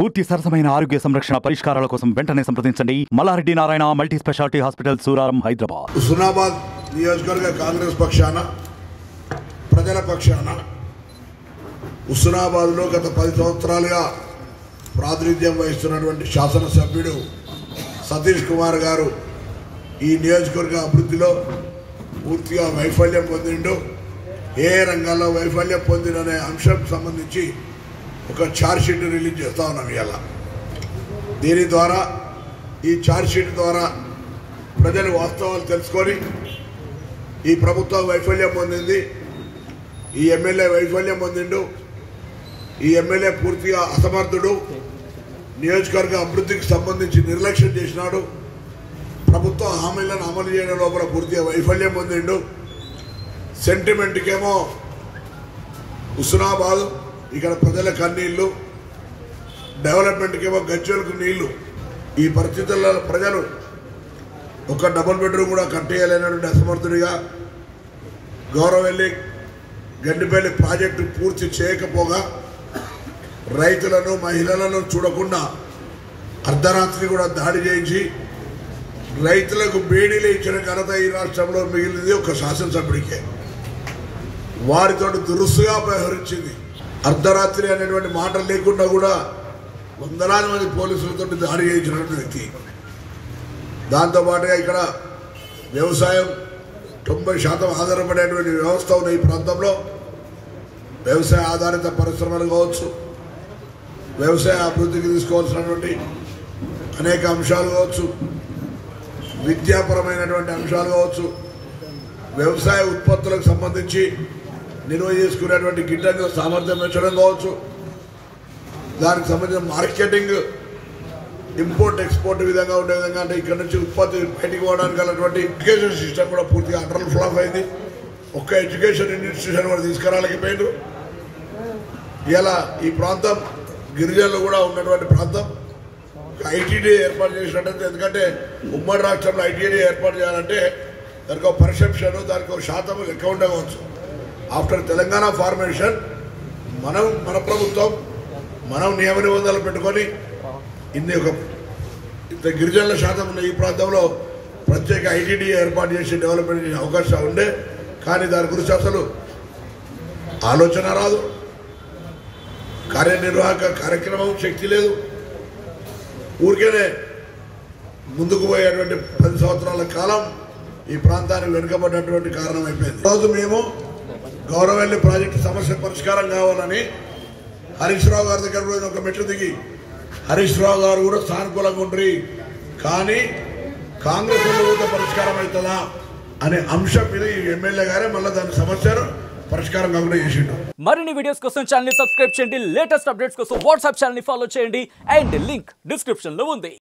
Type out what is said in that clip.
పూర్తి సరసమైన ఆరోగ్య సంరక్షణ పరిష్కారాల కోసం వెంటనే సంప్రదించండి Mallareddy Narayana multi speciality hospital Suraram Hyderabad Husnabad నియోజకవర్గ కాంగ్రెస్ పక్షాన ప్రజల పక్షాన హుస్నాబాద్లో గత పది సంవత్సరాలుగా ప్రాతినిధ్యం వహిస్తున్నటువంటి శాసనసభ్యుడు సతీష్ కుమార్ గారు ఈ నియోజకవర్గ అభివృద్ధిలో పూర్తిగా వైఫల్యం పొందిండు ఏ రంగాల్లో వైఫల్యం పొందిననే అంశం సంబంధించి ఒక ఛార్జ్ షీట్ రిలీజ్ చేస్తా ఉన్నాం ఇవాళ దీని ద్వారా ఈ ఛార్జ్ షీట్ ద్వారా ప్రజలు వాస్తవాలు తెలుసుకొని ఈ ప్రభుత్వం వైఫల్యం పొందింది ఈ ఎమ్మెల్యే వైఫల్యం పొందిండు ఈ ఎమ్మెల్యే పూర్తిగా అసమర్థుడు నియోజకవర్గ అభివృద్ధికి సంబంధించి నిర్లక్ష్యం చేసినాడు ప్రభుత్వ హామీలను అమలు చేయడం లోపల పూర్తిగా వైఫల్యం పొందిండు సెంటిమెంట్కేమో హుస్నాబాద్ ఇక్కడ ప్రజల కన్నీళ్లు డెవలప్మెంట్కేమో గజ్జలకు నీళ్లు ఈ పరిస్థితుల్లో ప్రజలు ఒక డబుల్ బెడ్రూమ్ కూడా కట్టేయలేనటువంటి అసమర్థుడిగా గౌరవెల్లి గండిపల్లి ప్రాజెక్టు పూర్తి చేయకపోగా రైతులను మహిళలను చూడకుండా అర్ధరాత్రి కూడా దాడి చేయించి రైతులకు బేడీలు ఇచ్చిన ఘనత ఈ రాష్ట్రంలో మిగిలింది ఒక శాసనసభ్యుడికే వారితో దురుసుగా వ్యవహరించింది అర్ధరాత్రి అనేటువంటి మాట లేకుండా కూడా వందలాది మంది పోలీసులతో దాడి చేయించినటువంటి వ్యక్తి దాంతోపాటుగా ఇక్కడ వ్యవసాయం తొంభై శాతం ఆధారపడేటువంటి వ్యవస్థ ఉన్న ఈ ప్రాంతంలో వ్యవసాయ ఆధారిత పరిశ్రమలు కావచ్చు వ్యవసాయ అభివృద్ధికి తీసుకోవాల్సినటువంటి అనేక అంశాలు కావచ్చు విద్యాపరమైనటువంటి అంశాలు కావచ్చు వ్యవసాయ ఉత్పత్తులకు సంబంధించి నిల్వ చేసుకునేటువంటి గిడ్డంగుల సామర్థ్యం పెంచడం కావచ్చు దానికి సంబంధించిన మార్కెటింగ్ ఇంపోర్ట్ ఎక్స్పోర్ట్ విధంగా ఉండే విధంగా అంటే ఇక్కడ నుంచి ఉత్పత్తి బయటికి పోవడానికి గలటువంటి ఎడ్యుకేషన్ సిస్టమ్ కూడా పూర్తిగా అటల్ ఫ్లాప్ అయింది ఒక్క ఎడ్యుకేషన్ ఇన్స్టిట్యూషన్ కూడా తీసుకురాలేకపోయారు ఇలా ఈ ప్రాంతం గిరిజనులు కూడా ఉన్నటువంటి ప్రాంతం ఐటీడీ ఏర్పాటు చేసినట్టు ఎందుకంటే ఉమ్మడి రాష్ట్రంలో ఐటీడీ ఏర్పాటు చేయాలంటే దానికి ఒక పర్సెప్షన్ దానికి ఒక శాతం లెక్క ఉండవచ్చు ఆఫ్టర్ తెలంగాణ ఫార్మేషన్ మనం మన ప్రభుత్వం మనం నియమ నిబంధనలు పెట్టుకొని ఇన్ని ఒక ఇంత గిరిజనుల శాతం ఉన్న ఈ ప్రాంతంలో ప్రత్యేక ఐటీడీ ఏర్పాటు చేసి డెవలప్మెంట్ చేసే అవకాశం ఉండే కానీ దాని గురించి అసలు ఆలోచన రాదు కార్యనిర్వాహక కార్యక్రమం శక్తి లేదు ఊరికేనే ముందుకు పోయేటువంటి పది సంవత్సరాల కాలం ఈ ప్రాంతానికి వెనుకబడినటువంటి కారణం అయిపోయింది రోజు మేము గౌరవల్లి ప్రాజెక్టు సమస్య పరిష్కారం కావాలని హరీష్ రావు గారి దగ్గర పోయిన ఒక మెట్లు దిగి హరీష్ రావు గారు కూడా సానుకూలంగా ఉండ్రి కానీ కాంగ్రెస్ పోతే పరిష్కారం అవుతుందా అనే అంశం మీద ఈ ఎమ్మెల్యే గారే మళ్ళీ దాని సమస్యను పరిష్కారం కాకుండా చేసిండు మరిన్ని వీడియోస్ కోసం ఛానల్ ని సబ్స్క్రైబ్ చేయండి లేటెస్ట్ అప్డేట్స్ కోసం వాట్సాప్ ఛానల్ ని ఫాలో చేయండి అండ్ లింక్ డిస్క్రిప్షన్ లో ఉంది